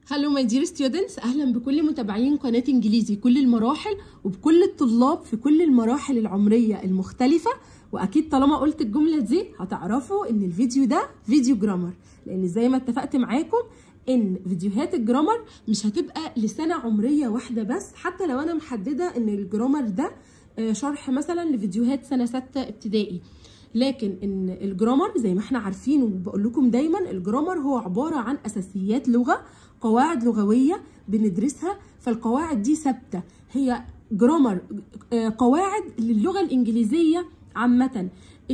هلو ماي دير ستودنتس اهلا بكل متابعين قناه انجليزي كل المراحل وبكل الطلاب في كل المراحل العمريه المختلفه واكيد طالما قلت الجمله دي هتعرفوا ان الفيديو ده فيديو جرامر لان زي ما اتفقت معاكم ان فيديوهات الجرامر مش هتبقى لسنه عمريه واحده بس حتى لو انا محدده ان الجرامر ده آه، شرح مثلا لفيديوهات سنه سته ابتدائي لكن ان الجرامر زي ما احنا عارفين وبقول لكم دايما الجرامر هو عباره عن اساسيات لغه قواعد لغويه بندرسها فالقواعد دي ثابته هي جرامر آه، قواعد للغه الانجليزيه عامه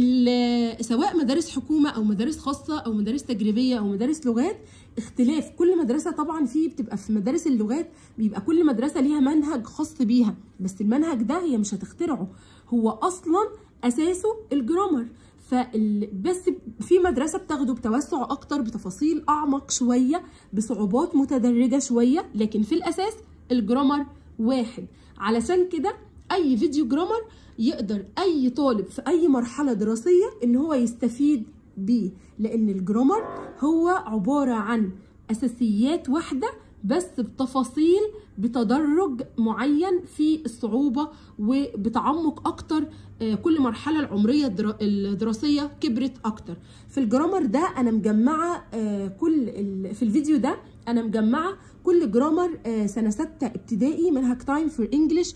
ال- سواء مدارس حكومه او مدارس خاصه او مدارس تجريبيه او مدارس لغات اختلاف كل مدرسه طبعا في بتبقى في مدارس اللغات بيبقى كل مدرسه ليها منهج خاص بيها بس المنهج ده هي مش هتخترعه هو اصلا اساسه الجرامر فال... بس في مدرسه بتاخده بتوسع اكتر بتفاصيل اعمق شويه بصعوبات متدرجه شويه لكن في الاساس الجرامر واحد علشان كده اي فيديو جرامر يقدر اي طالب في اي مرحله دراسيه ان هو يستفيد بيه لان الجرامر هو عباره عن اساسيات واحده بس بتفاصيل بتدرج معين في الصعوبه وبتعمق اكتر آه، كل مرحله العمريه الدرا- الدراسيه كبرت اكتر في الجرامر ده انا مجمعه آه، كل ال- في الفيديو ده انا مجمعه كل جرامر آه، سنه سته ابتدائي منهج تايم فور انجلش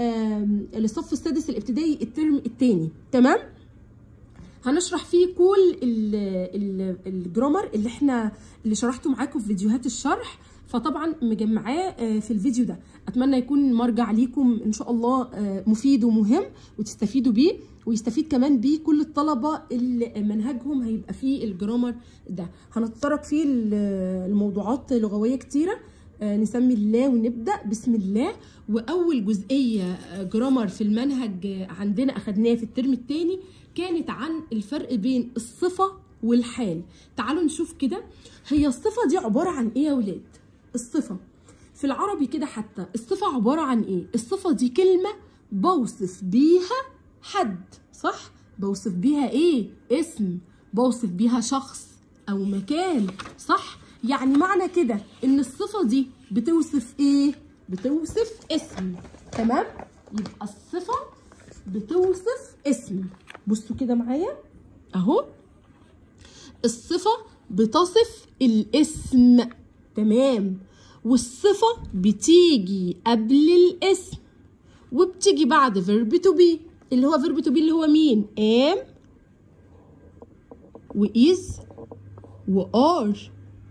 للصف السادس الابتدائي الترم الثاني تمام هنشرح فيه كل ال ال الجرامر اللي احنا اللي شرحته معاكم في فيديوهات الشرح فطبعا مجمعاه آه، في الفيديو ده اتمنى يكون مرجع ليكم ان شاء الله آه، مفيد ومهم وتستفيدوا بيه ويستفيد كمان بيه كل الطلبه اللي منهجهم هيبقى فيه الجرامر ده هنتطرق فيه ل- الموضوعات لغويه كتيره آه، نسمي الله ونبدا بسم الله واول جزئيه آه، جرامر في المنهج آه، عندنا اخدناه في الترم الثاني كانت عن الفرق بين الصفه والحال تعالوا نشوف كده هي الصفه دي عباره عن ايه يا ولاد الصفه في العربي كده حتى الصفه عباره عن ايه الصفه دي كلمه بوصف بيها حد صح بوصف بيها ايه اسم بوصف بيها شخص او مكان صح يعني معنى كده ان الصفه دي بتوصف ايه بتوصف اسم تمام يبقى الصفه بتوصف اسم بصوا كده معايا اهو الصفه بتصف الاسم تمام والصفه بتيجي قبل الاسم وبتيجي بعد فيرب تو بي اللي هو فيرب تو بي اللي هو مين ام وإز وآر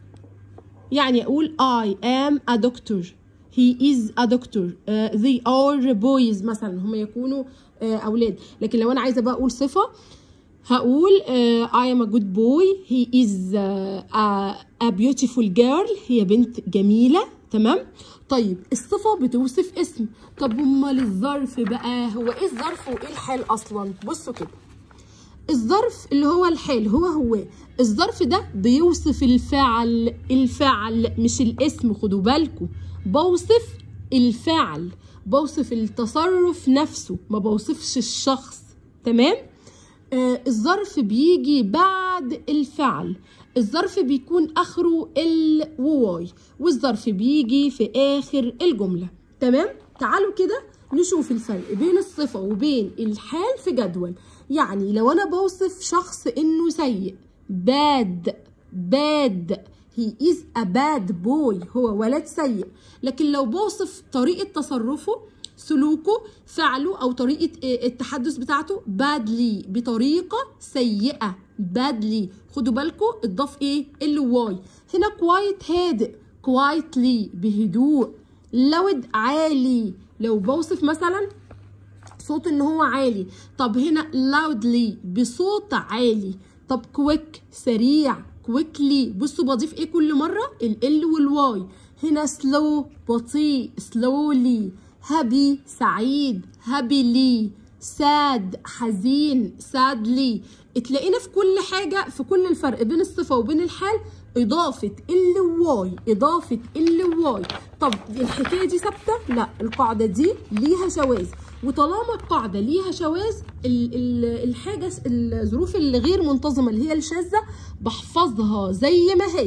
يعني أقول I am a doctor he is a doctor uh, they are boys مثلا هم يكونوا uh, أولاد لكن لو أنا عايزة بقى أقول صفة هقول uh, I am a good boy he is uh, a, a beautiful girl هي بنت جميلة تمام طيب الصفة بتوصف اسم طب امال الظرف بقى هو ايه الظرف وايه الحال اصلا بصوا كده الظرف اللي هو الحال هو هو الظرف ده بيوصف الفعل الفعل مش الاسم خدوا بالكم بوصف الفعل بوصف التصرف نفسه ما بوصفش الشخص تمام آه الظرف بيجي بعد الفعل الظرف بيكون اخره ال وواي والظرف بيجي في اخر الجمله تمام تعالوا كده نشوف الفرق بين الصفه وبين الحال في جدول يعني لو انا بوصف شخص انه سيء باد باد he is a bad boy هو ولد سيء لكن لو بوصف طريقه تصرفه سلوكه فعله او طريقه التحدث بتاعته badly بطريقه سيئه badly خدوا بالكم اضاف ايه ال واي هنا كوايت هادئ quietly بهدوء loud عالي لو بوصف مثلا صوت ان هو عالي طب هنا loudly بصوت عالي طب quick سريع quickly بصوا بضيف ايه كل مره ال ال والواي هنا slow بطيء slowly happy سعيد happily sad حزين sadly تلاقينا في كل حاجه في كل الفرق بين الصفه وبين الحال اضافه ال واي اضافه ال واي طب الحكايه دي ثابته لا القاعده دي ليها شواذ وطالما القاعده ليها شواذ ال- ال- الحاجه الظروف اللي غير منتظمه اللي هي الشاذه بحفظها زي ما هي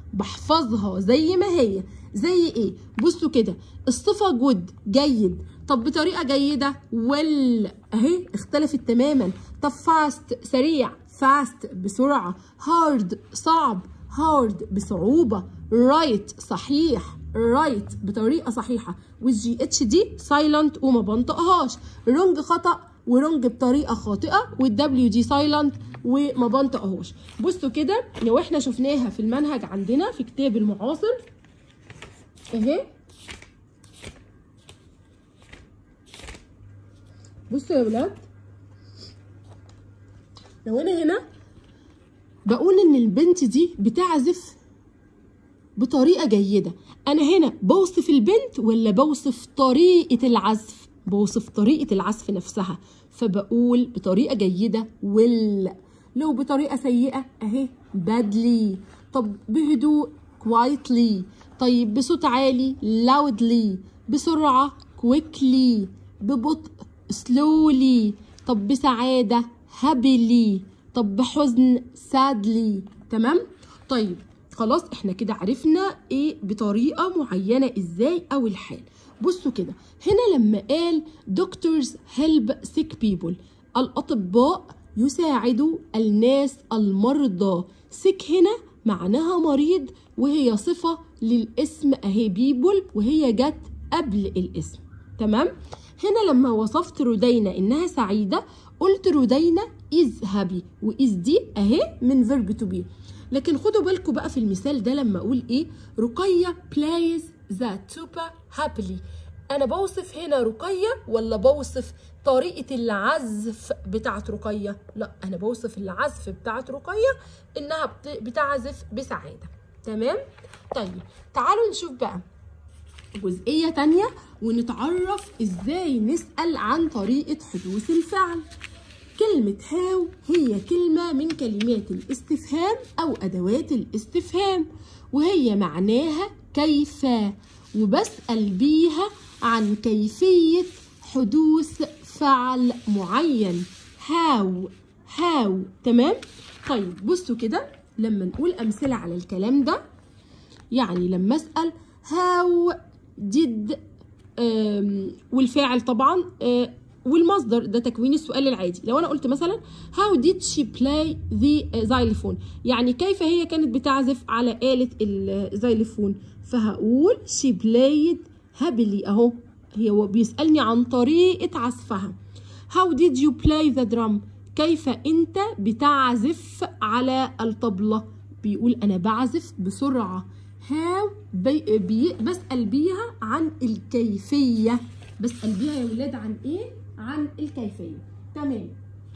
بحفظها زي ما هي زي ايه بصوا كده الصفه جود جيد طب بطريقه جيده ويل اهي اختلفت تماما طب فاست سريع فاست بسرعه هارد صعب هارد بصعوبه رايت صحيح رايت بطريقه صحيحه والجي اتش دي سايلنت وما بنطقهاش رونج خطا ورونج بطريقه خاطئه والدبليو دي سايلنت وما بنطقهاش بصوا كده لو احنا شفناها في المنهج عندنا في كتاب المعاصر اهي بصوا يا ولاد لو انا هنا بقول ان البنت دي بتعزف بطريقه جيده انا هنا بوصف البنت ولا بوصف طريقه العزف بوصف طريقه العزف نفسها فبقول بطريقه جيده ويل لو بطريقه سيئه اهي badly طب بهدوء quietly طيب بصوت عالي loudly بسرعه quickly ببطء slowly طب بسعاده happily طب بحزن sadly تمام طيب خلاص احنا كده عرفنا ايه بطريقه معينه ازاي او الحال بصوا كده هنا لما قال doctors help sick people الاطباء يساعدوا الناس المرضى sick هنا معناها مريض وهي صفه للاسم اهي بيبول وهي جت قبل الاسم تمام هنا لما وصفت رودينا انها سعيده قلت رودينا is happy وإز دي اهي من verb to be لكن خدوا بالكم بقى في المثال ده لما اقول ايه رقية plays the tuba happily انا بوصف هنا رقية ولا بوصف طريقة العزف بتاعت رقية لا انا بوصف العزف بتاعت رقية انها بت- بتعزف بسعادة تمام طيب تعالوا نشوف بقى جزئية تانية ونتعرف ازاي نسأل عن طريقة حدوث الفعل كلمة هاو هي كلمة من كلمات الاستفهام أو أدوات الاستفهام وهي معناها كيف وبسأل بيها عن كيفية حدوث فعل معين هاو هاو تمام طيب بصوا كده لما نقول أمثلة على الكلام ده يعني لما أسأل how did آم، والفاعل طبعا آه، والمصدر ده تكوين السؤال العادي لو انا قلت مثلا how did she play the xylophone يعني كيف هي كانت بتعزف على آلة الزيلفون فهقول she played happily اهو هي هو بيسألني عن طريقة عزفها how did you play the drum كيف انت بتعزف على الطبلة بيقول انا بعزف بسرعة هاو بي بي بسأل بيها عن الكيفية بسأل بيها يا ولاد عن ايه عن الكيفية تمام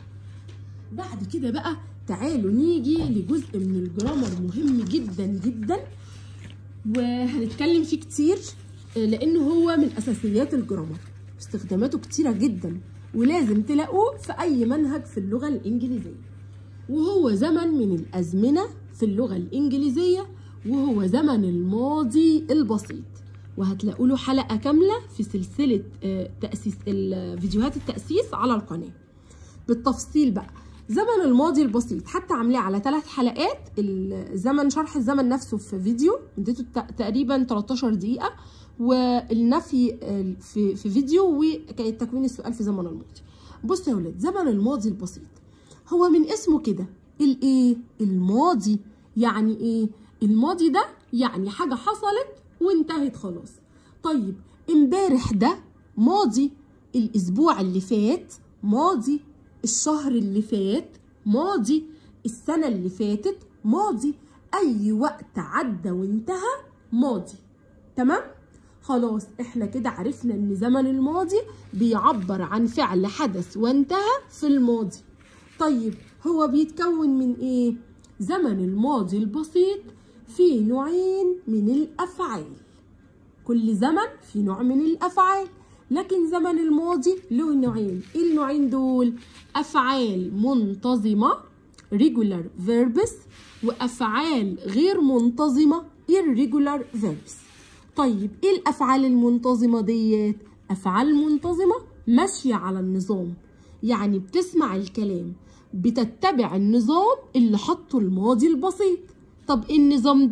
بعد كده بقى تعالوا نيجي لجزء من الجرامر مهم جدا جدا وهنتكلم فيه كتير آه، لانه هو من اساسيات الجرامر استخداماته كتيرة جدا ولازم تلاقوه في اي منهج في اللغة الانجليزية وهو زمن من الازمنة في اللغة الانجليزية وهو زمن الماضي البسيط وهتلاقوا له حلقة كاملة في سلسلة آه، تأسيس ال- فيديوهات التأسيس على القناة بالتفصيل بقى زمن الماضي البسيط حتى عاملاه على ثلاث حلقات الزمن شرح الزمن نفسه في فيديو اديته ت- تقريبا 13 دقيقة والنفي آه، في في فيديو وكان تكوين السؤال في زمن الماضي بصوا يا ولاد زمن الماضي البسيط هو من اسمه كده الايه الماضي يعني ايه الماضي ده يعني حاجة حصلت وانتهت خلاص طيب امبارح ده ماضي الاسبوع اللي فات ماضي الشهر اللي فات ماضي السنة اللي فاتت ماضي اي وقت عدى وانتهى ماضي تمام خلاص احنا كده عرفنا ان زمن الماضي بيعبر عن فعل حدث وانتهى في الماضي طيب هو بيتكون من ايه زمن الماضي البسيط فيه نوعين من الافعال كل زمن في نوع من الافعال لكن زمن الماضي له نوعين ايه النوعين دول افعال منتظمه regular verbs وافعال غير منتظمه irregular verbs طيب ايه الافعال المنتظمه ديت افعال منتظمه ماشيه على النظام يعني بتسمع الكلام بتتبع النظام اللي حطه الماضي البسيط طب ايه النظام ده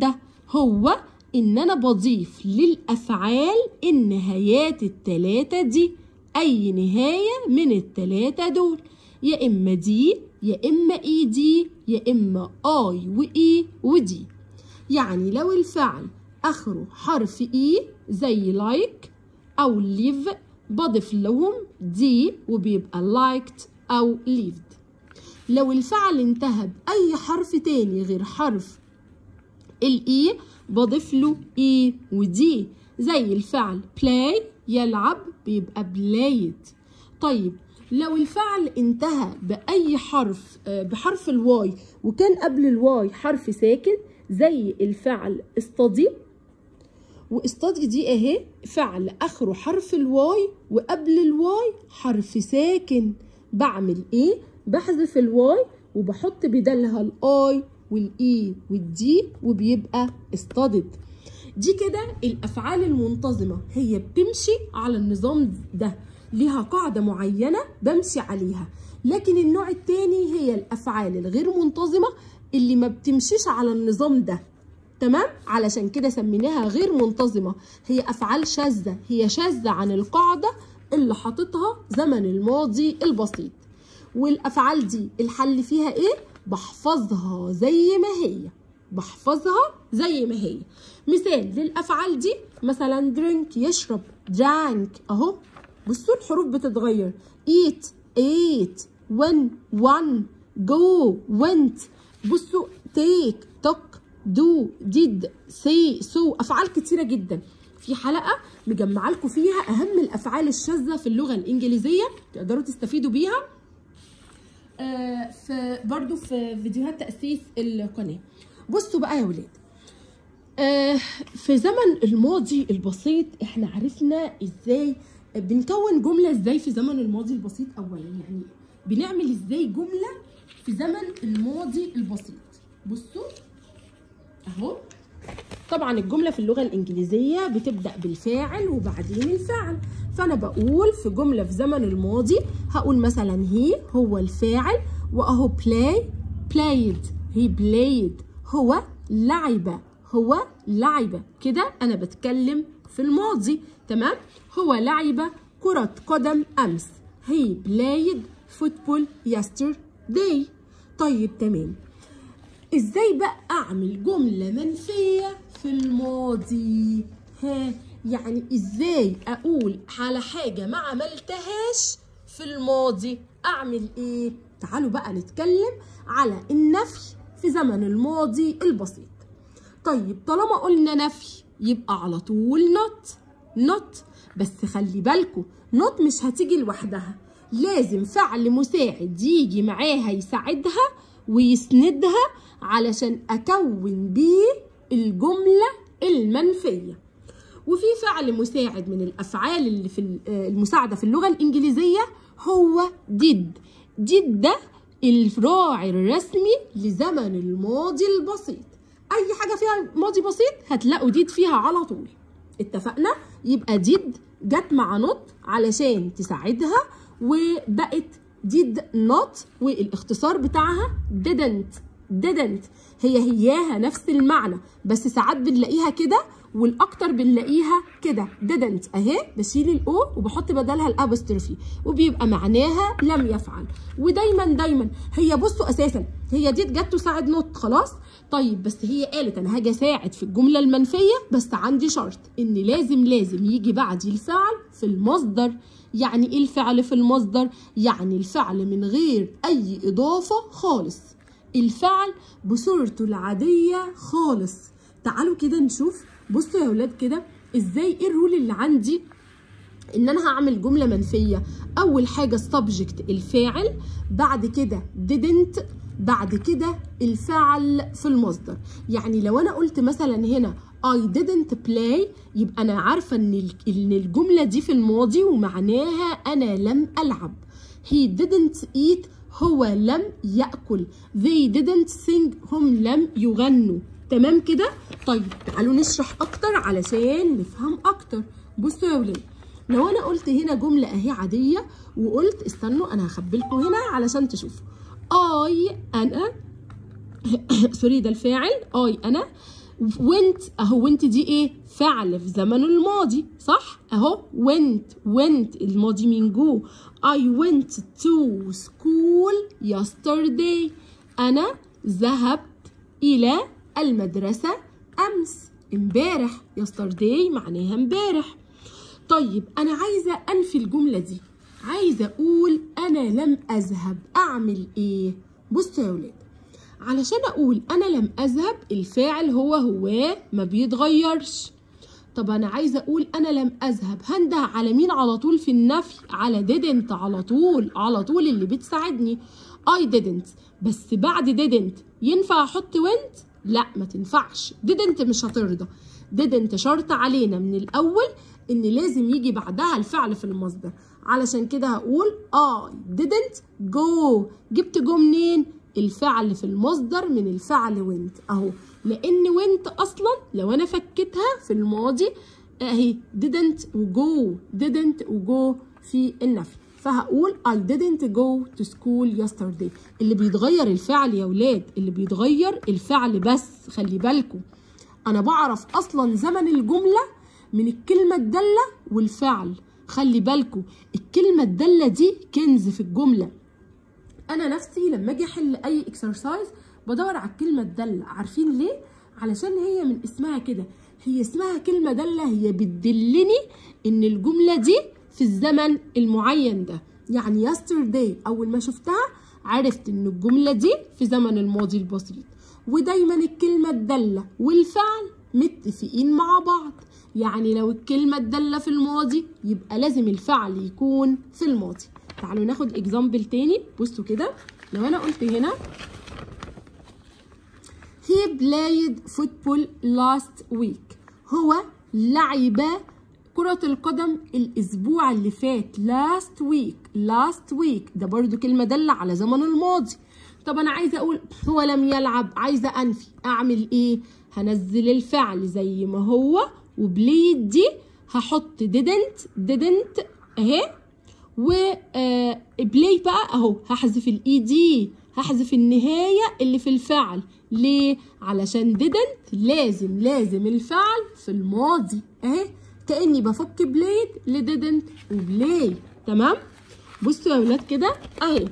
هو ان انا بضيف للافعال النهايات التلاتة دي اي نهاية من التلاتة دول يا اما دي يا اما اي دي يا اما اي واي ودي يعني لو الفعل اخره حرف اي زي لايك او ليف بضيف لهم دي وبيبقى لايكت او ليفد لو الفعل انتهى بأي حرف تاني غير حرف الإي بضيف له إي ودي زي الفعل play يلعب بيبقى played طيب لو الفعل انتهى بأي حرف آه، بحرف الواي وكان قبل الواي حرف ساكن زي الفعل استضي واستضي دي اهي فعل اخره حرف الواي وقبل الواي حرف ساكن بعمل ايه بحذف الواي وبحط بدالها الاي والاي والدي وبيبقى استضد دي كده الافعال المنتظمه هي بتمشي على النظام ده ليها قاعده معينه بمشي عليها لكن النوع التاني هي الافعال الغير منتظمه اللي ما بتمشيش على النظام ده تمام علشان كده سميناها غير منتظمة هي أفعال شاذة هي شاذة عن القاعدة اللي حاططها زمن الماضي البسيط والأفعال دي الحل فيها إيه؟ بحفظها زي ما هي بحفظها زي ما هي مثال للأفعال دي مثلا drink يشرب drank أهو بصوا الحروف بتتغير eat ate when won go went بصوا take took do did say so افعال كتيره جدا في حلقه مجمعه لكم فيها اهم الافعال الشاذه في اللغه الانجليزيه تقدروا تستفيدوا بيها آه في برضو في فيديوهات تاسيس القناه بصوا بقى يا ولاد آه في زمن الماضي البسيط احنا عرفنا ازاي بنكون جمله ازاي في زمن الماضي البسيط اولا يعني بنعمل ازاي جمله في زمن الماضي البسيط بصوا اهو طبعا الجملة في اللغة الإنجليزية بتبدأ بالفاعل وبعدين الفعل فأنا بقول في جملة في زمن الماضي هقول مثلا هي هو الفاعل وأهو play played he played هو لعب هو لعب كده أنا بتكلم في الماضي تمام هو لعب كرة قدم أمس he played football yesterday طيب تمام ازاي بقى اعمل جمله منفيه في الماضي ها يعني ازاي اقول على حاجه ما عملتهاش في الماضي اعمل ايه تعالوا بقى نتكلم على النفي في زمن الماضي البسيط طيب طالما قلنا نفي يبقى على طول not not بس خلي بالكم not مش هتيجي لوحدها لازم فعل مساعد يجي معاها يساعدها ويسندها علشان أكون بيه الجملة المنفية وفي فعل مساعد من الأفعال اللي في المساعدة في اللغة الإنجليزية هو did did ده الراعي الرسمي لزمن الماضي البسيط أي حاجة فيها ماضي بسيط هتلاقوا did فيها على طول اتفقنا يبقى did جت مع not علشان تساعدها وبقت did not والاختصار بتاعها didn't didn't هي هياها نفس المعنى بس ساعات بنلاقيها كده والاكتر بنلاقيها كده didn't اهي بشيل الاو وبحط بدلها الابستروفي وبيبقى معناها لم يفعل ودايما دايما هي بصوا اساسا هي دي جت تساعد نوت خلاص طيب بس هي قالت انا هاجي اساعد في الجمله المنفيه بس عندي شرط ان لازم لازم يجي بعدي الفعل في المصدر يعني ايه الفعل في المصدر يعني الفعل من غير اي اضافه خالص الفعل بصورته العاديه خالص تعالوا كده نشوف بصوا يا ولاد كده ازاي ايه الرول اللي عندي ان انا هعمل جمله منفيه اول حاجه السبجكت الفاعل بعد كده didn't بعد كده الفعل في المصدر يعني لو انا قلت مثلا هنا I didn't play يبقى انا عارفه ان ان الجمله دي في الماضي ومعناها انا لم العب he didn't eat هو لم ياكل they didn't sing هم لم يغنوا تمام كده طيب تعالوا نشرح اكتر علشان نفهم اكتر بصوا يا ولاد لو انا قلت هنا جمله اهي عاديه وقلت استنوا انا هخبي لكم هنا علشان تشوفوا اي انا سوري ده الفاعل اي انا went اهو went دي ايه فعل في زمن الماضي صح اهو went went الماضي من جو I went to school yesterday انا ذهبت الى المدرسة امس امبارح yesterday معناها امبارح طيب انا عايزة انفي الجملة دي عايزة اقول انا لم اذهب اعمل ايه بصوا يا ولاد علشان اقول انا لم اذهب الفاعل هو هو ما بيتغيرش طب انا عايزه اقول انا لم اذهب هنده على مين على طول في النفي على didn't على طول على طول اللي بتساعدني I didn't بس بعد didn't ينفع احط went لا ما تنفعش didn't مش هترضى didn't شرط علينا من الاول ان لازم يجي بعدها الفعل في المصدر علشان كده هقول I didn't go جبت جو منين الفعل في المصدر من الفعل went اهو لان went اصلا لو انا فكيتها في الماضي اهي didn't وجو didn't وجو في النفي فهقول I didn't go to school yesterday اللي بيتغير الفعل يا ولاد اللي بيتغير الفعل بس خلي بالكم انا بعرف اصلا زمن الجمله من الكلمه الداله والفعل خلي بالكم الكلمه الداله دي كنز في الجمله انا نفسي لما اجي احل اي اكسرسايز بدور على الكلمه الداله عارفين ليه علشان هي من اسمها كده هي اسمها كلمه داله هي بتدلني ان الجمله دي في الزمن المعين ده يعني yesterday اول ما شفتها عرفت ان الجمله دي في زمن الماضي البسيط ودايما الكلمه الداله والفعل متفقين مع بعض يعني لو الكلمه الداله في الماضي يبقى لازم الفعل يكون في الماضي تعالوا ناخد اكزامبل تاني بصوا كده لو انا قلت هنا he played football last week هو لعب كرة القدم الأسبوع اللي فات last week last week ده برضو كلمة دالة على زمن الماضي طب أنا عايزة أقول هو لم يلعب عايزة أنفي أعمل إيه هنزل الفعل زي ما هو وبليد دي هحط didn't didn't أهي و بلاي بقى اهو هحذف الاي دي هحذف النهايه اللي في الفعل ليه علشان didn't لازم لازم الفعل في الماضي اهي كاني بفك بلايد ل didn't وبلاي تمام بصوا يا ولاد كده اهي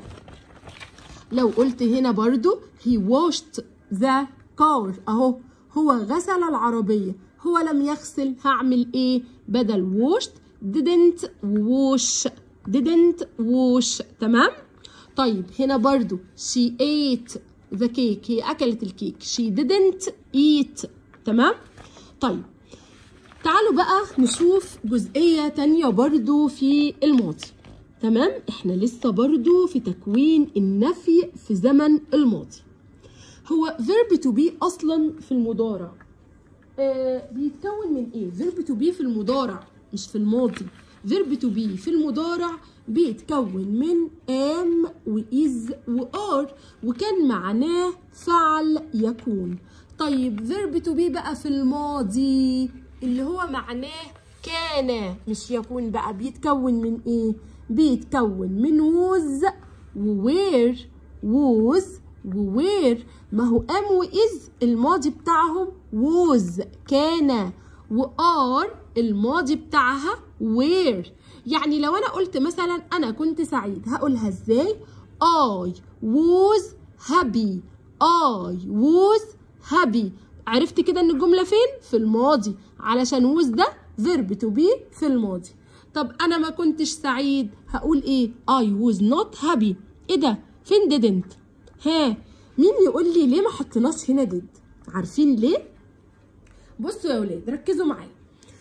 لو قلت هنا برضو he washed the car اهو هو غسل العربيه هو لم يغسل هعمل ايه بدل washed didn't wash didn't wash تمام طيب هنا برضو she ate the cake هي أكلت الكيك she didn't eat تمام طيب تعالوا بقى نشوف جزئية تانية برضو في الماضي تمام احنا لسه برضو في تكوين النفي في زمن الماضي هو verb to be أصلا في المضارع آه بيتكون من ايه verb to be في المضارع مش في الماضي verb to be في المضارع بيتكون من am و is و are وكان معناه فعل يكون طيب verb to be بقى في الماضي اللي هو معناه كان مش يكون بقى بيتكون من ايه بيتكون من was و were was و were ما هو am و is الماضي بتاعهم was كان و are الماضي بتاعها were يعني لو انا قلت مثلا انا كنت سعيد هقولها ازاي I was happy I was happy عرفت كده ان الجمله فين في الماضي علشان was ده verb to be في الماضي طب انا ما كنتش سعيد هقول ايه I was not happy ايه ده فين didn't ها مين يقول لي ليه ما حطيناش هنا did عارفين ليه بصوا يا ولاد ركزوا معايا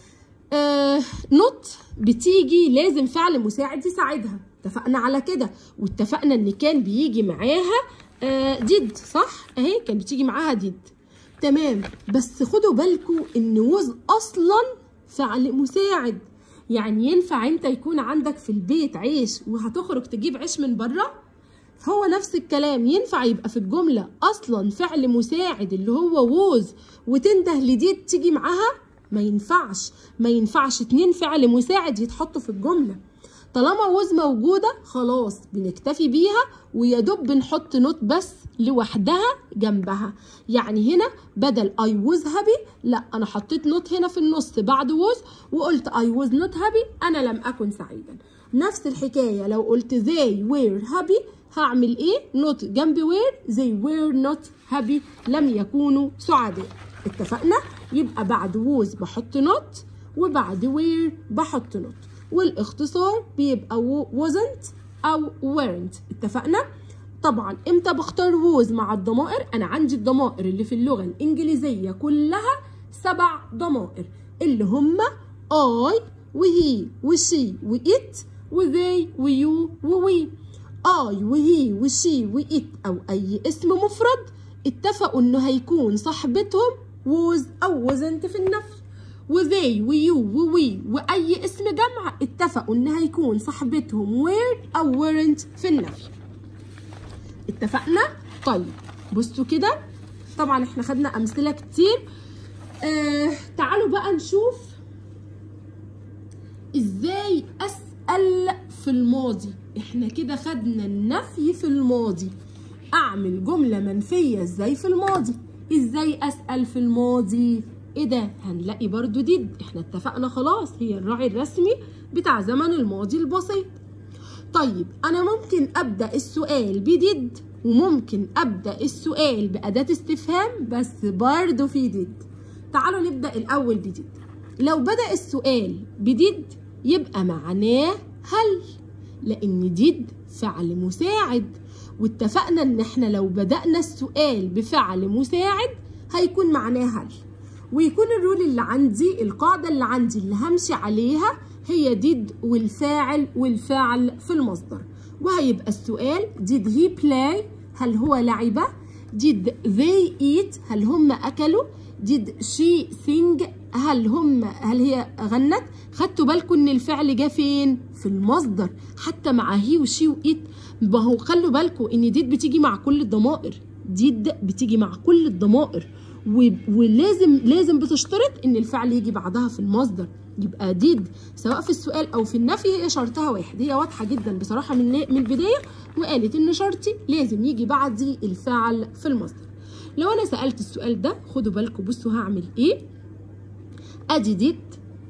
آه نوت بتيجي لازم فعل مساعد يساعدها اتفقنا على كده واتفقنا ان كان بيجي معاها آه ديد صح اهي كان بتيجي معاها ديد تمام بس خدوا بالكم ان وز اصلا فعل مساعد يعني ينفع انت يكون عندك في البيت عيش وهتخرج تجيب عيش من بره هو نفس الكلام ينفع يبقى في الجملة أصلا فعل مساعد اللي هو ووز وتنده لديد تيجي معاها ما ينفعش ما ينفعش اتنين فعل مساعد يتحطوا في الجملة طالما ووز موجودة خلاص بنكتفي بيها ويا دوب بنحط نوت بس لوحدها جنبها يعني هنا بدل I was happy لا أنا حطيت نوت هنا في النص بعد was وقلت I was not happy أنا لم أكن سعيدا نفس الحكاية لو قلت they were happy هعمل ايه نوت جنب were they were not happy لم يكونوا سعداء اتفقنا يبقى بعد was بحط نوت وبعد were بحط نوت والاختصار بيبقى wasn't او weren't اتفقنا طبعا امتى بختار was مع الضمائر انا عندي الضمائر اللي في اللغه الانجليزيه كلها سبع ضمائر اللي هم I وهي وشي وإت وذي ويو ووي I وهي وشي وإت أو أي اسم مفرد اتفقوا إنه هيكون صاحبتهم was أو wasn't في النفي وذي ويو ووي وأي اسم جمع اتفقوا إن هيكون صاحبتهم were أو weren't في النفي اتفقنا؟ طيب بصوا كده طبعا احنا خدنا أمثلة كتير آه تعالوا بقى نشوف ازاي أسأل في الماضي احنا كده خدنا النفي في الماضي أعمل جملة منفية ازاي في الماضي ازاي أسأل في الماضي ايه ده هنلاقي برضو ديد احنا اتفقنا خلاص هي الراعي الرسمي بتاع زمن الماضي البسيط طيب انا ممكن ابدا السؤال بديد وممكن ابدا السؤال باداه استفهام بس برضو في ديد تعالوا نبدا الاول بديد لو بدا السؤال بديد يبقى معناه هل لان ديد فعل مساعد واتفقنا ان احنا لو بدانا السؤال بفعل مساعد هيكون معناه هل ويكون الرول اللي عندي القاعدة اللي عندي اللي همشي عليها هي did والفاعل والفعل في المصدر وهيبقى السؤال did he play هل هو لعب did they eat هل هم أكلوا did she sing هل هم هل هي غنت خدتوا بالكم ان الفعل جه فين في المصدر حتى مع هي وشي وإيت ما هو خلوا بالكم ان ديد بتيجي مع كل الضمائر ديد بتيجي مع كل الضمائر ولازم لازم بتشترط ان الفعل يجي بعدها في المصدر يبقى ديد سواء في السؤال او في النفي هي شرطها واحد هي واضحه جدا بصراحه من من البدايه وقالت ان شرطي لازم يجي بعدي الفعل في المصدر لو انا سالت السؤال ده خدوا بالكم بصوا هعمل ايه ادي ديد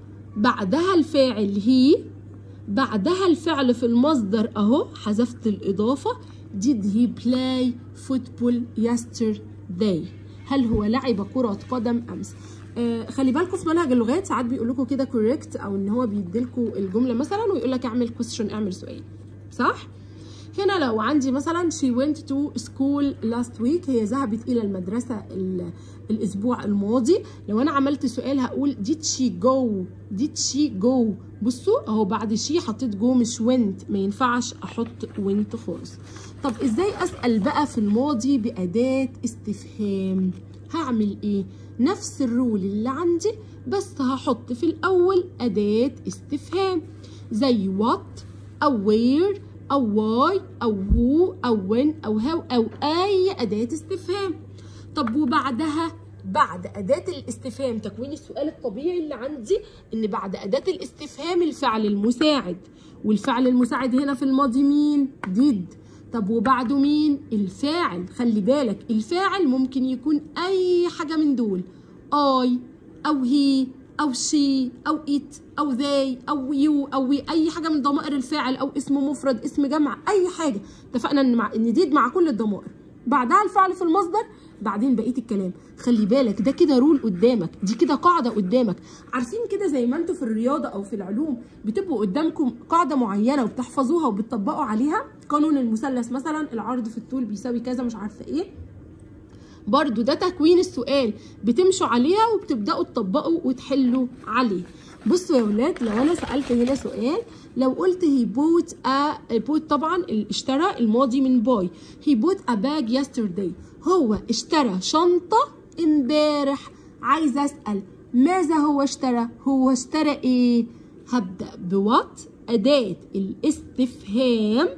بعدها الفاعل هي بعدها الفعل في المصدر اهو حذفت الاضافه did he play football yesterday هل هو لعب كرة قدم أمس؟ آه خلي بالكم في منهج اللغات ساعات بيقول لكم كده كوريكت او ان هو بيديلكوا الجمله مثلا ويقول لك اعمل كويستشن اعمل سؤال صح؟ هنا لو عندي مثلا she went to school last week هي ذهبت الى المدرسه الاسبوع الماضي لو انا عملت سؤال هقول did she go did she go بصوا اهو بعد شي حطيت جو مش went ما ينفعش احط went خالص طب ازاي اسال بقى في الماضي باداه استفهام هعمل ايه نفس الرول اللي عندي بس هحط في الاول اداه استفهام زي what او where او why او who او when او how او اي اداه استفهام طب وبعدها بعد أداة الاستفهام تكوين السؤال الطبيعي اللي عندي إن بعد أداة الاستفهام الفعل المساعد والفعل المساعد هنا في الماضي مين؟ did طب وبعده مين؟ الفاعل خلي بالك الفاعل ممكن يكون أي حاجة من دول I أو هي أو she أو it أو they أو you أو we أي حاجة من ضمائر الفاعل أو اسم مفرد اسم جمع أي حاجة اتفقنا إن مع إن did مع كل الضمائر بعدها الفعل في المصدر بعدين بقيه الكلام خلي بالك ده كده رول قدامك دي كده قاعده قدامك عارفين كده زي ما انتوا في الرياضه او في العلوم بتبقوا قدامكم قاعده معينه وبتحفظوها وبتطبقوا عليها قانون المثلث مثلا العرض في الطول بيساوي كذا مش عارفه ايه برضو ده تكوين السؤال بتمشوا عليها وبتبداوا تطبقوا وتحلوا عليه بصوا يا ولاد لو انا سالت هنا سؤال لو قلت هي بوت ا بوت طبعا اشترى الماضي من باي هي بوت ا باج يسترداي هو اشترى شنطه امبارح عايزه اسال ماذا هو اشترى هو اشترى ايه هبدا بوات اداه الاستفهام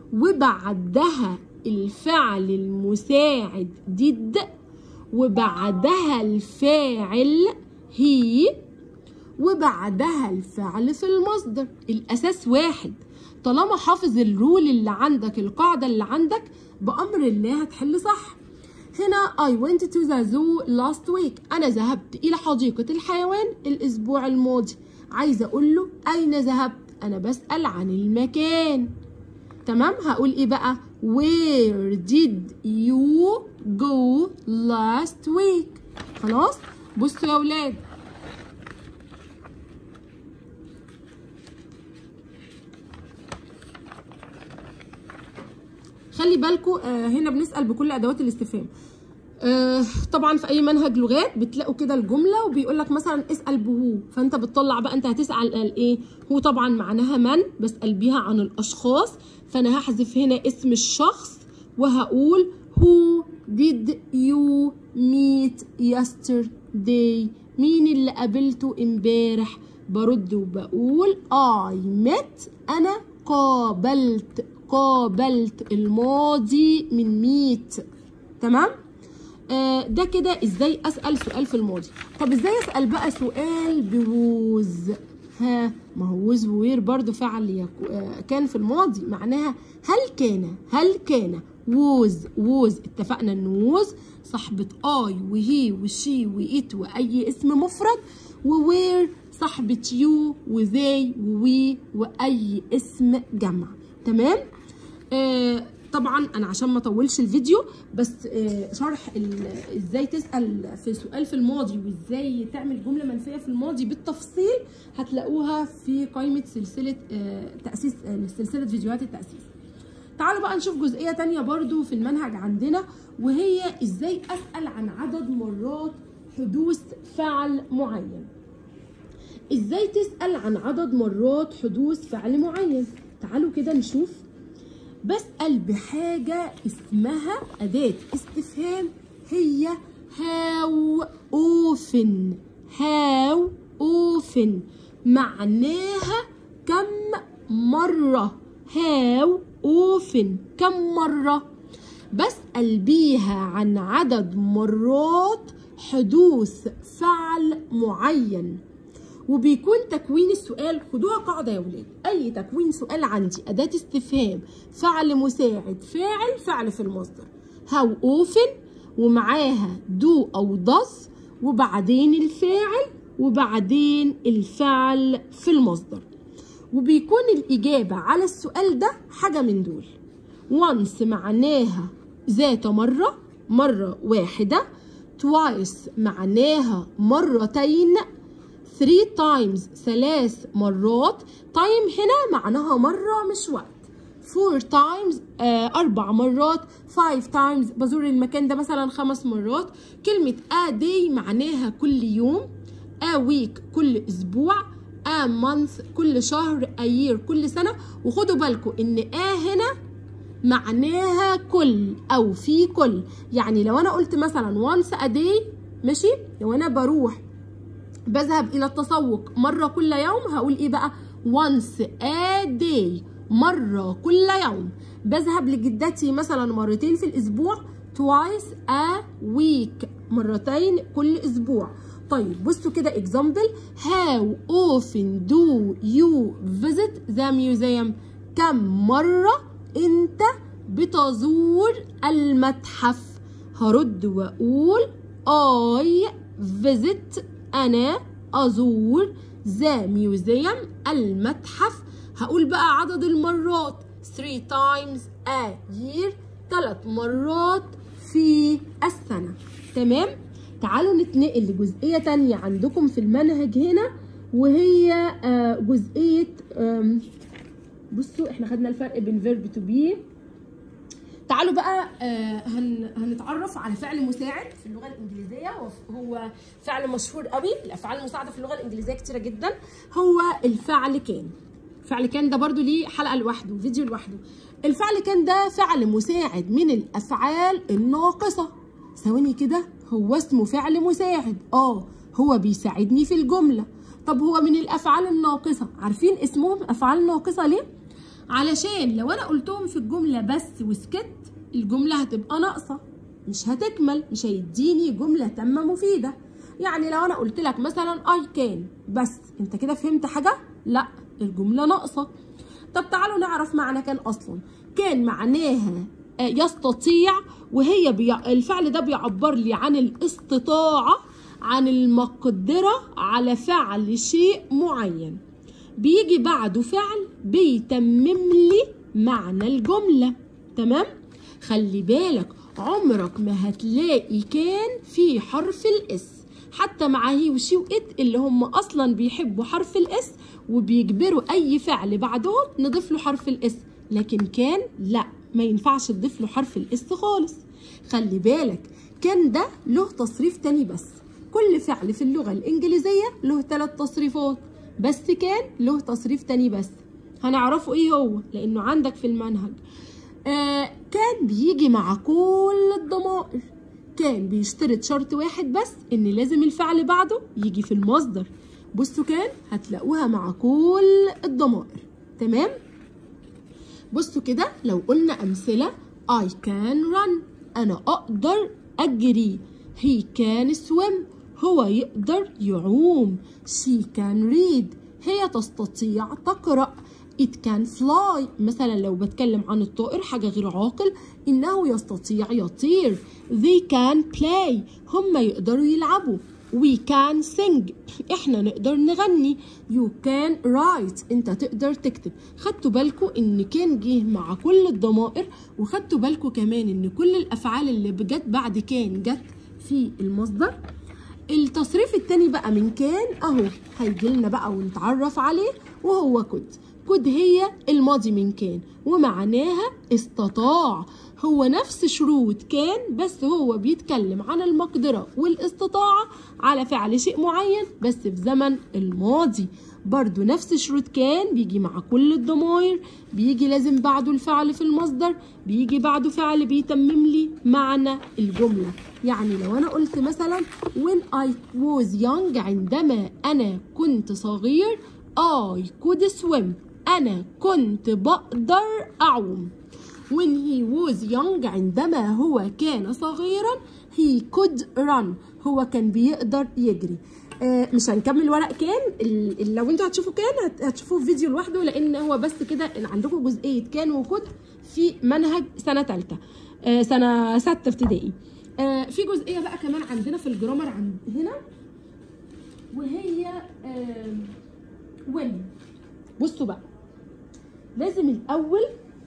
وبعدها الفعل المساعد did وبعدها الفاعل هي وبعدها الفعل في المصدر الاساس واحد طالما حافظ الرول اللي عندك القاعده اللي عندك بامر الله هتحل صح هنا I went to the zoo last week أنا ذهبت إلى حديقة الحيوان الأسبوع الماضي عايزة أقول له أين ذهبت أنا بسأل عن المكان تمام هقول إيه بقى Where did you go last week خلاص بصوا يا ولاد خلي بالكم آه هنا بنسال بكل ادوات الاستفهام آه طبعا في اي منهج لغات بتلاقوا كده الجمله وبيقول لك مثلا اسال بهو فانت بتطلع بقى انت هتسال قال ايه هو طبعا معناها من بسال بيها عن الاشخاص فانا هحذف هنا اسم الشخص وهقول who did you meet yesterday مين اللي قابلته امبارح برد وبقول I met انا قابلت قابلت الماضي من ميت تمام آه ده كده ازاي اسال سؤال في الماضي طب ازاي اسال بقى سؤال بوز ها ما هو ووز ووير برضو فعل يكو آه كان في الماضي معناها هل كان هل كان ووز ووز اتفقنا ان ووز صاحبة اي وهي وشي وإت واي اسم مفرد ووير صاحبة يو وذي ووي واي اسم جمع تمام آه طبعا انا عشان ما اطولش الفيديو بس آه شرح ازاي تسال في سؤال في الماضي وازاي تعمل جمله منفيه في الماضي بالتفصيل هتلاقوها في قائمه سلسله آه تاسيس سلسله فيديوهات التاسيس تعالوا بقى نشوف جزئيه تانية برضو في المنهج عندنا وهي ازاي اسال عن عدد مرات حدوث فعل معين ازاي تسال عن عدد مرات حدوث فعل معين تعالوا كده نشوف بسأل بحاجة اسمها أداة استفهام هي هاو أوفن هاو أوفن معناها كم مرة هاو أوفن كم مرة بسأل بيها عن عدد مرات حدوث فعل معين وبيكون تكوين السؤال خدوها قاعدة يا ولاد أي تكوين سؤال عندي أداة استفهام فعل مساعد فاعل فعل في المصدر هاو أوفن ومعاها دو أو does وبعدين الفاعل وبعدين الفعل في المصدر وبيكون الإجابة على السؤال ده حاجة من دول once معناها ذات مرة مرة واحدة twice معناها مرتين 3 times ثلاث مرات time هنا معناها مرة مش وقت 4 times آه أربع مرات 5 times بزور المكان ده مثلا خمس مرات كلمة a day معناها كل يوم a week كل أسبوع a month كل شهر a year كل سنة وخدوا بالكم إن a هنا معناها كل أو في كل يعني لو أنا قلت مثلا once a day ماشي لو أنا بروح بذهب الى التسوق مره كل يوم هقول ايه بقى once a day مره كل يوم بذهب لجدتي مثلا مرتين في الاسبوع twice a week مرتين كل اسبوع طيب بصوا كده example how often do you visit the museum كم مرة انت بتزور المتحف هرد واقول I visit أنا أزور ذا ميوزيوم المتحف هقول بقى عدد المرات 3 times a year ثلاث مرات في السنة تمام تعالوا نتنقل لجزئية تانية عندكم في المنهج هنا وهي آه جزئية بصوا احنا خدنا الفرق بين verb to be تعالوا بقى آه هن هنتعرف على فعل مساعد في اللغه الانجليزيه هو فعل مشهور قوي الافعال المساعده في اللغه الانجليزيه كتيره جدا هو الفعل كان فعل كان ده برضو ليه حلقه لوحده فيديو لوحده الفعل كان ده فعل مساعد من الافعال الناقصه ثواني كده هو اسمه فعل مساعد اه هو بيساعدني في الجمله طب هو من الافعال الناقصه عارفين اسمهم افعال ناقصه ليه علشان لو انا قلتهم في الجمله بس وسكت الجمله هتبقى ناقصه مش هتكمل مش هيديني جمله تامه مفيده يعني لو انا قلت لك مثلا I can بس انت كده فهمت حاجه لا الجمله ناقصه طب تعالوا نعرف معنى كان اصلا كان معناها آه، يستطيع وهي بي... الفعل ده بيعبر لي عن الاستطاعه عن المقدره على فعل شيء معين بيجي بعده فعل بيتمم لي معنى الجمله تمام خلي بالك عمرك ما هتلاقي كان في حرف الاس حتى مع هي وشي وات اللي هم اصلا بيحبوا حرف الاس وبيجبروا اي فعل بعدهم نضيف له حرف الاس لكن كان لا ما ينفعش تضيف له حرف الاس خالص خلي بالك كان ده له تصريف تاني بس كل فعل في اللغة الإنجليزية له ثلاث تصريفات بس كان له تصريف تاني بس هنعرفه ايه هو لانه عندك في المنهج آه كان بيجي مع كل الضمائر كان بيشترط شرط واحد بس ان لازم الفعل بعده يجي في المصدر بصوا كان هتلاقوها مع كل الضمائر تمام بصوا كده لو قلنا امثله I can run انا اقدر اجري he can swim هو يقدر يعوم she can read هي تستطيع تقرأ it can fly مثلا لو بتكلم عن الطائر حاجة غير عاقل إنه يستطيع يطير they can play هم يقدروا يلعبوا we can sing احنا نقدر نغني you can write انت تقدر تكتب خدتوا بالكم ان كان جه مع كل الضمائر وخدتوا بالكم كمان ان كل الافعال اللي جت بعد كان جت في المصدر التصريف التاني بقى من كان اهو هيجي لنا بقى ونتعرف عليه وهو كود كود هي الماضي من كان ومعناها استطاع هو نفس شروط كان بس هو بيتكلم عن المقدرة والاستطاعة على فعل شيء معين بس في زمن الماضي برضو نفس شروط كان بيجي مع كل الضمائر بيجي لازم بعده الفعل في المصدر بيجي بعده فعل بيتمم لي معنى الجملة يعني لو أنا قلت مثلا when I was young عندما أنا كنت صغير I could swim أنا كنت بقدر أعوم when he was young عندما هو كان صغيرا he could run هو كان بيقدر يجري آه مش هنكمل ورق كان ال- ال- لو انتوا هتشوفوا كان هت- هتشوفوه في فيديو لوحده لان هو بس كده إن عندكم جزئيه كان وكود في منهج سنه ثالثه آه سنه سته ابتدائي آه في جزئيه بقى كمان عندنا في الجرامر عند هنا وهي آه when بصوا بقى لازم الاول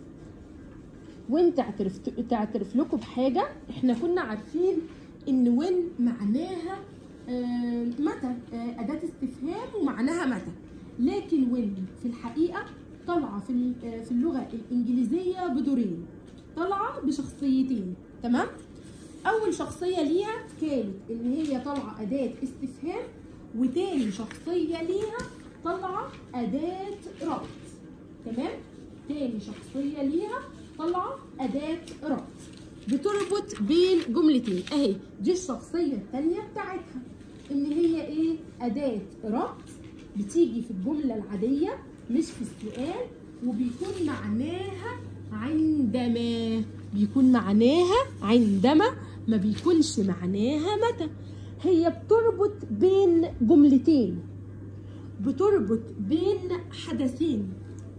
وانت تعترف تعترف لكم بحاجه احنا كنا عارفين ان وين معناها آه، متى آه، اداه استفهام ومعناها متى لكن وين في الحقيقه طالعه في ال- آه، في اللغه الانجليزيه بدورين طالعه بشخصيتين تمام اول شخصيه ليها كانت ان هي طالعه اداه استفهام وتاني شخصيه ليها طالعه اداه ربط تمام تاني شخصيه ليها طالعه اداه ربط بتربط بين جملتين اهي دي الشخصيه الثانيه بتاعتها ان هي ايه اداه ربط بتيجي في الجمله العاديه مش في السؤال وبيكون معناها عندما بيكون معناها عندما ما بيكونش معناها متى هي بتربط بين جملتين بتربط بين حدثين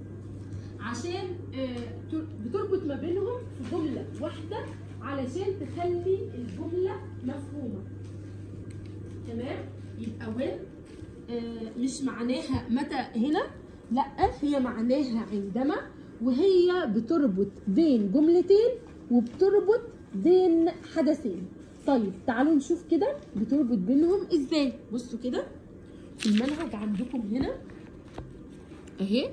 عشان آه، تر- بتربط ما بينهم في جملة واحدة علشان تخلي الجملة مفهومة تمام يبقى وين آه، مش معناها متى هنا لا هي معناها عندما وهي بتربط بين جملتين وبتربط بين حدثين طيب تعالوا نشوف كده بتربط بينهم ازاي بصوا كده في المنهج عندكم هنا اهي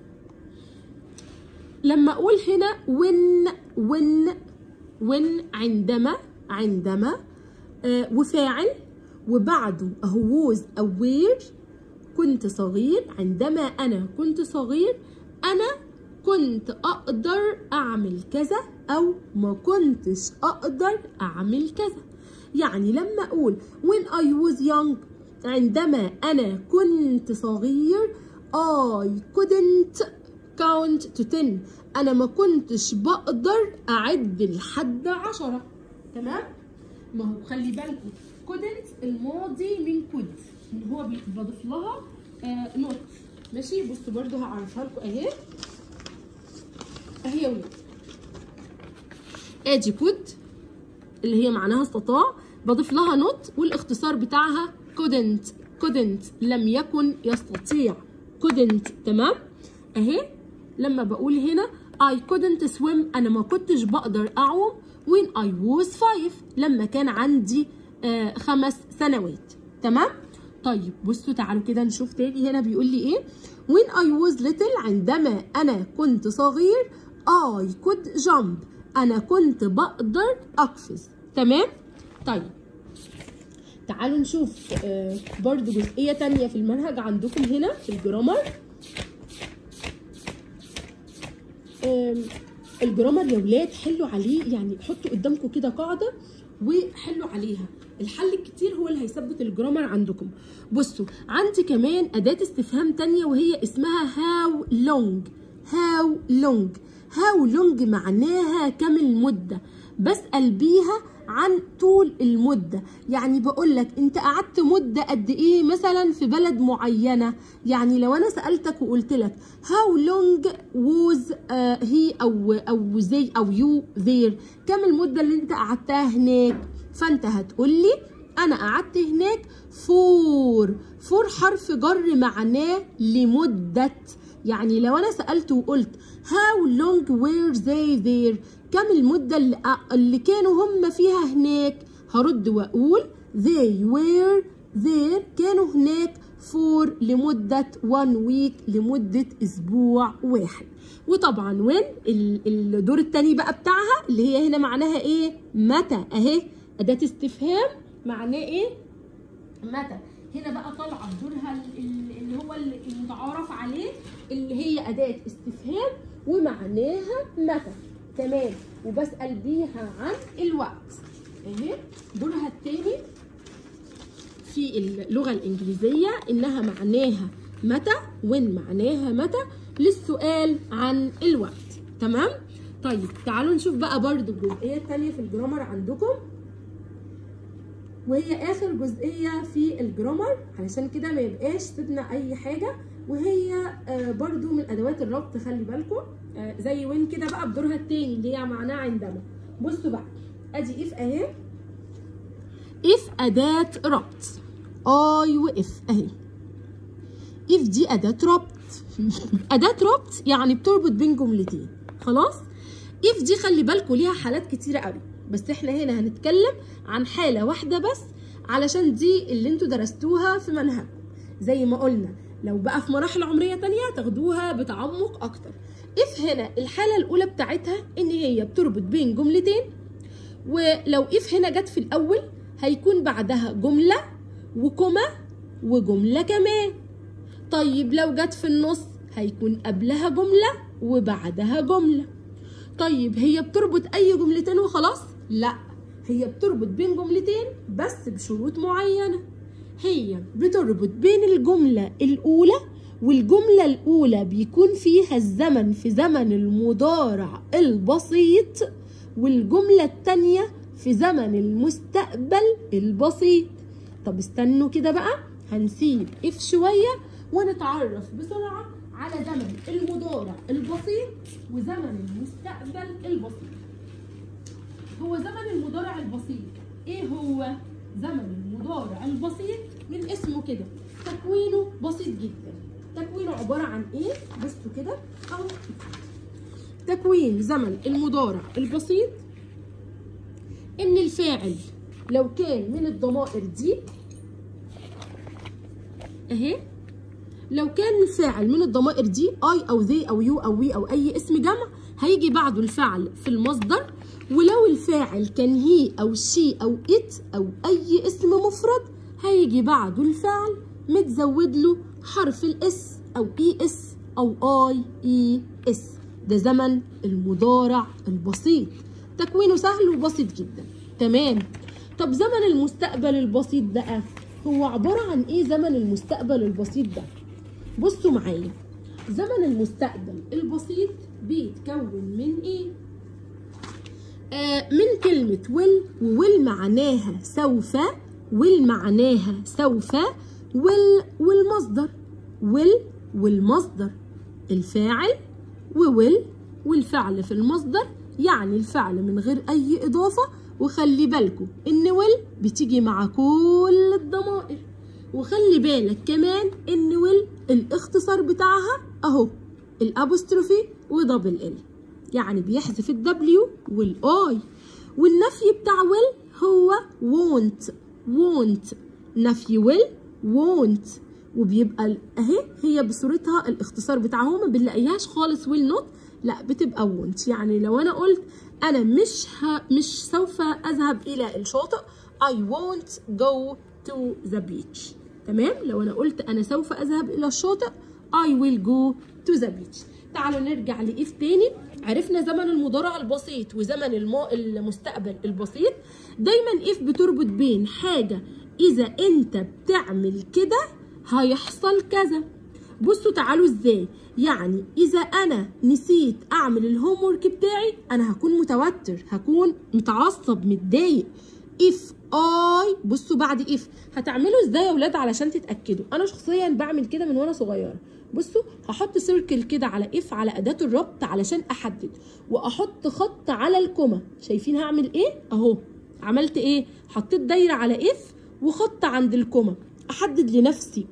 لما اقول هنا when when when عندما عندما آه وفاعل وبعده هو was aware كنت صغير عندما انا كنت صغير انا كنت اقدر اعمل كذا او ما كنتش اقدر اعمل كذا يعني لما اقول when I was young عندما انا كنت صغير I couldn't count to 10 انا ما كنتش بقدر اعد لحد عشرة تمام ما هو خلي بالكم couldn't الماضي من could ان هو بي- بضيف لها آه not ماشي بصوا برضو هعرفها لكم اهي اهي يا ولاد ادي could اللي هي معناها استطاع بضيف لها not والاختصار بتاعها couldn't couldn't لم يكن يستطيع couldn't تمام اهي لما بقول هنا I couldn't swim انا ما كنتش بقدر اعوم when I was five لما كان عندي آه خمس سنوات تمام طيب بصوا تعالوا كده نشوف تاني هنا بيقول لي ايه when I was little عندما انا كنت صغير I could jump انا كنت بقدر اقفز تمام طيب تعالوا نشوف آه، برضو جزئية تانية في المنهج عندكم هنا في الجرامر آم، الجرامر يا ولاد حلوا عليه يعني حطوا قدامكم كده قاعدة وحلوا عليها الحل الكتير هو اللي هيثبت الجرامر عندكم بصوا عندي كمان أداة استفهام تانية وهي اسمها how long how long how long معناها كم المدة بسأل بيها عن طول المدة يعني بقول لك انت قعدت مدة قد ايه مثلا في بلد معينة يعني لو انا سألتك وقلت لك how long was uh, he او او they او you there كم المدة اللي انت قعدتها هناك فانت هتقول لي انا قعدت هناك فور فور حرف جر معناه لمدة يعني لو انا سألت وقلت how long were they there كم المدة اللي, اللي كانوا هم فيها هناك هرد واقول they were there كانوا هناك for لمدة one week لمدة اسبوع واحد وطبعا وين الدور التاني بقى بتاعها اللي هي هنا معناها ايه متى اهي اداة استفهام معناه ايه متى هنا بقى طالعه دورها ال- ال- اللي هو ال- المتعارف عليه اللي هي اداه استفهام ومعناها متى تمام وبسال بيها عن الوقت اهي دورها التاني في اللغه الانجليزيه انها معناها متى وين معناها متى للسؤال عن الوقت تمام طيب تعالوا نشوف بقى برضو الجزئيه التانيه في الجرامر عندكم وهي اخر جزئيه في الجرامر علشان كده ما يبقاش سيبنا اي حاجه وهي آه، برضو من ادوات الربط خلي بالكم آه، زي وين كده بقى بدورها التاني اللي هي معناها عندما بصوا بقى ادي اف اهي اف اداه ربط اي واف اهي اف دي اداه ربط اداه ربط يعني بتربط بين جملتين خلاص اف دي خلي بالكم ليها حالات كتيره قوي بس احنا هنا هنتكلم عن حاله واحده بس علشان دي اللي انتوا درستوها في منهجكم زي ما قلنا لو بقى في مراحل عمريه تانية تاخدوها بتعمق اكتر اف هنا الحاله الاولى بتاعتها ان هي بتربط بين جملتين ولو اف هنا جت في الاول هيكون بعدها جمله وكما وجمله كمان طيب لو جت في النص هيكون قبلها جمله وبعدها جمله طيب هي بتربط اي جملتين وخلاص لا هي بتربط بين جملتين بس بشروط معينه هي بتربط بين الجمله الاولى والجمله الاولى بيكون فيها الزمن في زمن المضارع البسيط والجمله التانيه في زمن المستقبل البسيط طب استنوا كده بقى هنسيب اف شويه ونتعرف بسرعه على زمن المضارع البسيط وزمن المستقبل البسيط هو زمن المضارع البسيط ايه هو زمن المضارع البسيط من اسمه كده تكوينه بسيط جدا تكوينه عباره عن ايه بصوا كده اهو تكوين زمن المضارع البسيط ان الفاعل لو كان من الضمائر دي اهي لو كان الفاعل من الضمائر دي اي او ذي او يو او وي او اي اسم جمع هيجي بعده الفعل في المصدر ولو الفاعل كان هي او شي او ات او اي اسم مفرد هيجي بعده الفعل متزود له حرف الاس او اي اس او اي اي اس ده زمن المضارع البسيط تكوينه سهل وبسيط جدا تمام طب زمن المستقبل البسيط بقى هو عبارة عن ايه زمن المستقبل البسيط ده بصوا معايا زمن المستقبل البسيط بيتكون من ايه آه من كلمة will وwill معناها سوف will معناها سوف will والمصدر will والمصدر الفاعل وwill والفعل في المصدر يعني الفعل من غير أي إضافة وخلي بالكم إن will بتيجي مع كل الضمائر وخلي بالك كمان إن will الاختصار بتاعها أهو الأبوستروفي ودبل ال يعني بيحذف الدبليو والاي والنفي بتاع will هو won't won't نفي will won't وبيبقى اهي هي بصورتها الاختصار بتاعها ما بنلاقيهاش خالص will not لا بتبقى won't يعني لو انا قلت انا مش ه... مش سوف اذهب الى الشاطئ I won't go to the beach تمام لو انا قلت انا سوف اذهب الى الشاطئ I will go to the beach تعالوا نرجع لإف تاني عرفنا زمن المضارع البسيط وزمن المو... المستقبل البسيط دايما إف بتربط بين حاجة إذا أنت بتعمل كده هيحصل كذا بصوا تعالوا ازاي يعني اذا انا نسيت اعمل الهوم ورك بتاعي انا هكون متوتر هكون متعصب متضايق if I بصوا بعد if هتعملوا ازاي يا ولاد علشان تتاكدوا انا شخصيا بعمل كده من وانا صغيره بصوا هحط سيركل كده على اف على اداه الربط علشان احدد واحط خط على الكوما شايفين هعمل ايه اهو عملت ايه حطيت دايره على اف وخط عند الكوما احدد لنفسي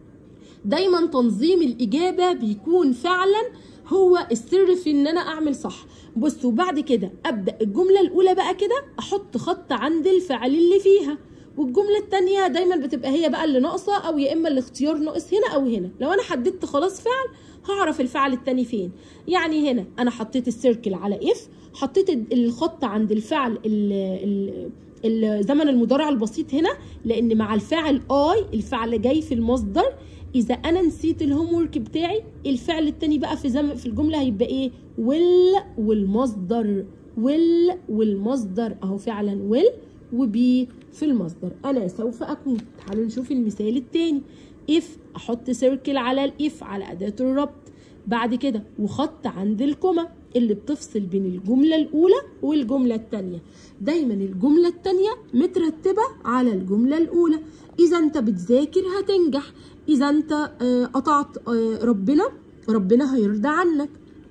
دايما تنظيم الاجابه بيكون فعلا هو السر في ان انا اعمل صح بصوا بعد كده ابدا الجمله الاولى بقى كده احط خط عند الفعل اللي فيها والجمله الثانيه دايما بتبقى هي بقى اللي ناقصه او يا اما الاختيار ناقص هنا او هنا لو انا حددت خلاص فعل هعرف الفعل الثاني فين يعني هنا انا حطيت السيركل على اف حطيت الخط عند الفعل ال الزمن المضارع البسيط هنا لان مع الفاعل اي الفعل جاي في المصدر اذا انا نسيت الهوم ورك بتاعي الفعل التاني بقى في زم في الجمله هيبقى ايه will والمصدر will والمصدر اهو فعلا will وبي في المصدر انا سوف اكون تعالوا نشوف المثال التاني if احط سيركل على الاف على اداه الربط بعد كده وخط عند الكوما اللي بتفصل بين الجملة الأولى والجملة التانية دايما الجملة التانية مترتبة على الجملة الأولى إذا أنت بتذاكر هتنجح إذا أنت قطعت ربنا ربنا هيرضى عنك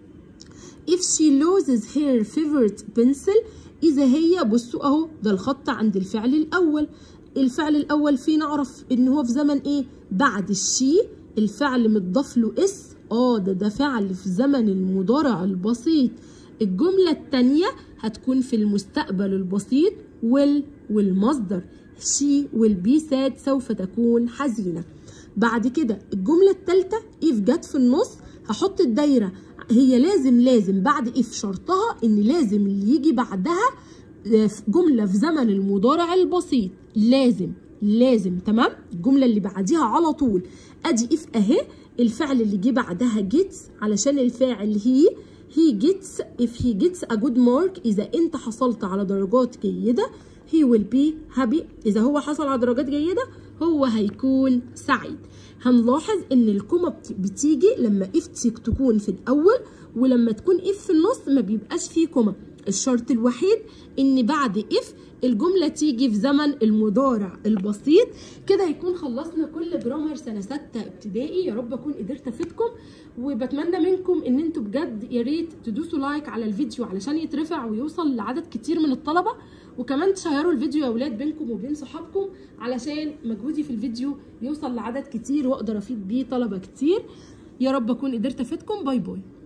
if she loses her favorite pencil إذا هي بصوا أهو ده الخط عند الفعل الأول الفعل الأول فيه نعرف إن هو في زمن إيه بعد الشي الفعل متضاف له اس اه ده ده فعل في زمن المضارع البسيط الجملة التانية هتكون في المستقبل البسيط will والمصدر she will be sad سوف تكون حزينة بعد كده الجملة التالتة if جت في النص هحط الدايرة هي لازم لازم بعد if شرطها ان لازم اللي يجي بعدها جملة في زمن المضارع البسيط لازم لازم تمام الجملة اللي بعديها على طول ادي if اهي الفعل اللي جه بعدها gets علشان الفاعل هي he gets if he gets a good mark إذا أنت حصلت على درجات جيدة he will be happy إذا هو حصل على درجات جيدة هو هيكون سعيد هنلاحظ إن الكومة بتيجي لما if تكون في الأول ولما تكون if في النص ما بيبقاش فيه كومة الشرط الوحيد إن بعد if الجملة تيجي في زمن المضارع البسيط كده يكون خلصنا كل جرامر سنة ستة ابتدائي يا رب أكون قدرت أفيدكم وبتمنى منكم إن انتوا بجد يا ريت تدوسوا لايك على الفيديو علشان يترفع ويوصل لعدد كتير من الطلبة وكمان تشيروا الفيديو يا ولاد بينكم وبين صحابكم علشان مجهودي في الفيديو يوصل لعدد كتير وأقدر أفيد بيه طلبة كتير يا رب أكون قدرت أفيدكم باي باي